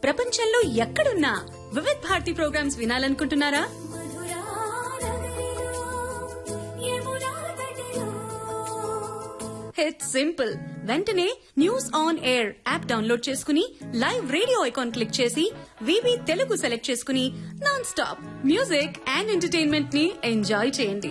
ప్రపంచంలో ఎక్కడున్నా వివిధ్ భారతి ప్రోగ్రామ్స్ వినాలనుకుంటున్నారా ఇట్స్ సింపుల్ వెంటనే News on AIR app download చేసుకుని లైవ్ రేడియో ఐకాన్ క్లిక్ చేసి వివి తెలుగు సెలెక్ట్ చేసుకుని non stop music and entertainment ని ఎంజాయ్ చేయండి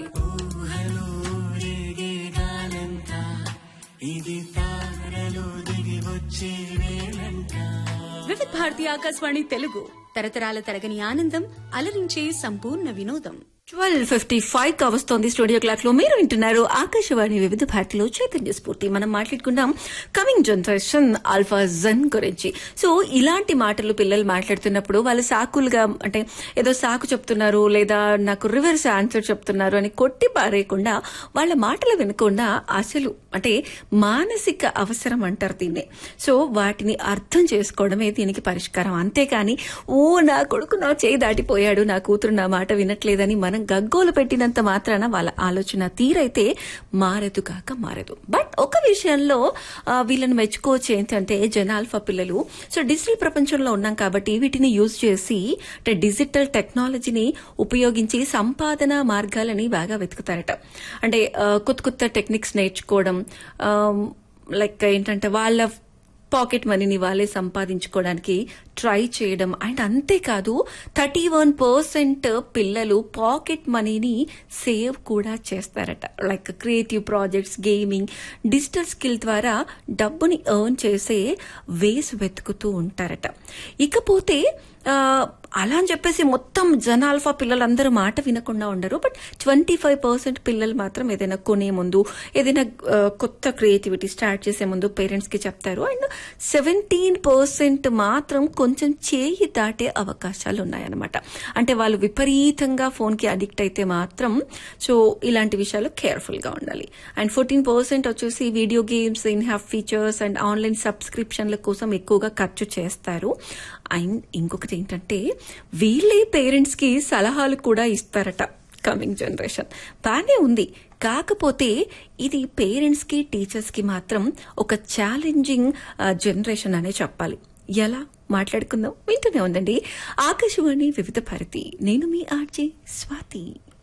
వివిధ భారతి ఆకాశవాణి తెలుగు తరతరాల తరగని ఆనందం అలరించే సంపూర్ణ వినోదం ట్వెల్వ్ ఫిఫ్టీ ఫైవ్ కా వస్తోంది స్టూడియో క్లాక్ లో మీరు వింటున్నారు ఆకాశవాణి వివిధ భారతిలో చైతన్య స్ఫూర్తి మనం మాట్లాడుకుందాం కమింగ్ జనరేషన్ ఆల్ఫా జన్ గురించి సో ఇలాంటి మాటలు పిల్లలు మాట్లాడుతున్నప్పుడు వాళ్ళు సాకులుగా అంటే ఏదో సాకు చెప్తున్నారు లేదా నాకు రివర్స్ ఆన్సర్ చెప్తున్నారు అని కొట్టి పారేయకుండా వాళ్ళ మాటలు వినకుండా అసలు అంటే మానసిక అవసరం అంటారు దీన్ని సో వాటిని అర్థం చేసుకోవడమే దీనికి పరిష్కారం అంతేకాని ఓ నా కొడుకు నా చేయి దాటిపోయాడు నా కూతురు నా మాట వినట్లేదని మనం గగ్గోలు పెట్టినంత మాత్రాన వాళ్ళ ఆలోచన తీరైతే మారదు కాక మారదు బట్ ఒక విషయంలో ఆ, వీళ్ళని మెచ్చుకోవచ్చు ఏంటంటే జనాల్ఫా పిల్లలు సో డిజిటల్ ప్రపంచంలో ఉన్నాం కాబట్టి వీటిని యూజ్ చేసి అంటే డిజిటల్ టెక్నాలజీని ఉపయోగించి సంపాదన మార్గాలని బాగా వెతుకుతారట అంటే ఆ, కొత్త కొత్త టెక్నిక్స్ నేర్చుకోవడం లైక్ ఏంటంటే వాళ్ళ పాకెట్ మనీని వాళ్ళే సంపాదించుకోవడానికి ట్రై చేయడం అండ్ అంతేకాదు థర్టీ వన్ పర్సెంట్ పిల్లలు పాకెట్ మనీని సేవ్ కూడా చేస్తారట like creative projects gaming digital skill ద్వారా డబ్బుని ఎర్న్ చేసే వేస్ వెతుకుతూ ఉంటారట ఇకపోతే ఆ, అలా అని చెప్పేసి మొత్తం జనాల్ఫా పిల్లలందరూ మాట వినకుండా ఉండరు బట్ ట్వంటీ ఫైవ్ పర్సెంట్ పిల్లలు మాత్రం ఏదైనా కొనే ముందు ఏదైనా ఆ, కొత్త క్రియేటివిటీ స్టార్ట్ చేసే ముందు పేరెంట్స్ కి చెప్తారు అండ్ సెవెంటీన్ పర్సెంట్ మాత్రం కొంచెం చేయి దాటే అవకాశాలు ఉన్నాయన్నమాట అంటే వాళ్ళు విపరీతంగా ఫోన్ కి అడిక్ట్ అయితే మాత్రం సో ఇలాంటి విషయాలు కేర్ఫుల్ గా ఉండాలి అండ్ ఫోర్టీన్ పర్సెంట్ వచ్చేసి video games in app features and online సబ్స్క్రిప్షన్ల కోసం ఎక్కువగా ఖర్చు చేస్తారు అండ్ ఇంకొకటి ఏంటంటే వీళ్ళే పేరెంట్స్ కి సలహాలు కూడా ఇస్తారట కమింగ్ జనరేషన్ బానే ఉంది కాకపోతే ఇది పేరెంట్స్ కి టీచర్స్ కి మాత్రం ఒక ఛాలెంజింగ్ జనరేషన్ అనే చెప్పాలి ఎలా మాట్లాడుకుందాం వింటూనే ఉందండి ఆకాశవాణి వివిధ భారతి నేను మీ ఆర్జే స్వాతి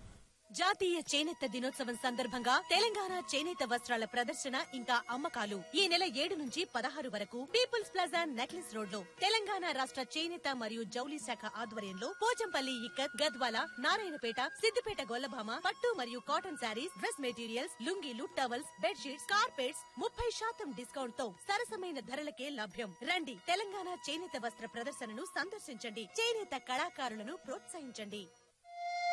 జాతీయ చేనేత దినోత్సవం సందర్భంగా తెలంగాణ చేనేత వస్త్రాల ప్రదర్శన ఇంకా అమ్మకాలు ఈ నెల ఏడు నుంచి పదహారు వరకు పీపుల్స్ ప్లాజా నెక్లెస్ రోడ్ లో తెలంగాణ రాష్ట్ర చేనేత మరియు జౌలి శాఖ ఆధ్వర్యంలో పోచంపల్లి ఇక్కత్ గద్వాల నారాయణపేట సిద్దిపేట గొల్లభామ పట్టు మరియు కాటన్ శారీస్ డ్రెస్ మెటీరియల్స్ లుంగీలు టవల్స్ బెడ్షీట్స్ కార్పెట్స్ ముప్పై శాతం డిస్కౌంట్ తో సరసమైన ధరలకే లభ్యం రండి తెలంగాణ చేనేత వస్త్ర ప్రదర్శనను సందర్శించండి చేనేత కళాకారులను ప్రోత్సహించండి